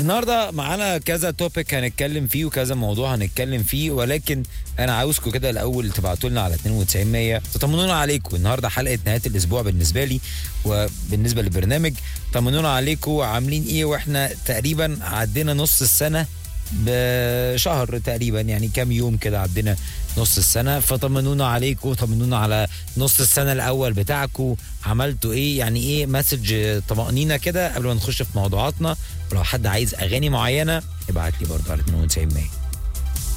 النهارده معانا كذا توبيك هنتكلم فيه وكذا موضوع هنتكلم فيه ولكن انا عاوزكم كده الاول تبعتوا لنا على 92 100 تطمنونا عليكم النهارده حلقه نهايه الاسبوع بالنسبه لي وبالنسبه للبرنامج طمنونا عليكم عاملين ايه واحنا تقريبا عدينا نص السنه بشهر تقريبا يعني كام يوم كده عدينا نص السنه فطمنونا عليكم طمنونا على نص السنه الاول بتاعكم عملتوا ايه يعني ايه مسج طمانينه كده قبل ما نخش في موضوعاتنا ولو حد عايز اغاني معينه ابعت لي برضه على 92 100